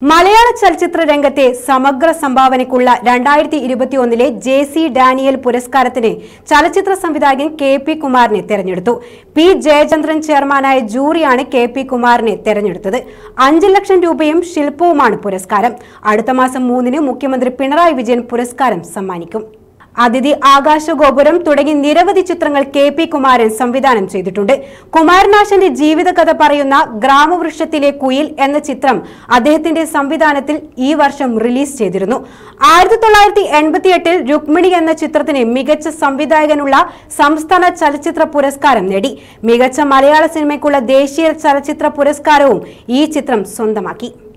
മലയാള ചലച്ചിത്ര രംഗത്തെ സമഗ്ര സംഭാവനയ്ക്കുള്ള രണ്ടായിരത്തി ഇരുപത്തിയൊന്നിലെ ജെ സി ഡാനിയൽ പുരസ്കാരത്തിന് ചലച്ചിത്ര സംവിധായകൻ കെ പി കുമാറിനെ തെരഞ്ഞെടുത്തു പി ജയചന്ദ്രൻ ചെയർമാനായ ജൂറിയാണ് കെ പി കുമാറിനെ തെരഞ്ഞെടുത്തത് അഞ്ച് ലക്ഷം രൂപയും ശില്പവുമാണ് പുരസ്കാരം അടുത്ത മാസം മൂന്നിന് മുഖ്യമന്ത്രി പിണറായി വിജയൻ പുരസ്കാരം സമ്മാനിക്കും അതിഥി ആകാശഗോപുരം തുടങ്ങി നിരവധി ചിത്രങ്ങൾ കെ പി കുമാരൻ സംവിധാനം ചെയ്തിട്ടുണ്ട് കുമാരനാശന്റെ ജീവിതകഥ പറയുന്ന ഗ്രാമവൃക്ഷത്തിലെ കുയിൽ എന്ന ചിത്രം അദ്ദേഹത്തിന്റെ സംവിധാനത്തിൽ ഈ വർഷം റിലീസ് ചെയ്തിരുന്നു ആയിരത്തി തൊള്ളായിരത്തി എൺപത്തി എട്ടിൽ രുക്മിണി എന്ന ചിത്രത്തിന് മികച്ച സംവിധായകനുള്ള സംസ്ഥാന ചലച്ചിത്ര പുരസ്കാരം നേടി മികച്ച മലയാള സിനിമയ്ക്കുള്ള ദേശീയ ചലച്ചിത്ര പുരസ്കാരവും ഈ ചിത്രം സ്വന്തമാക്കി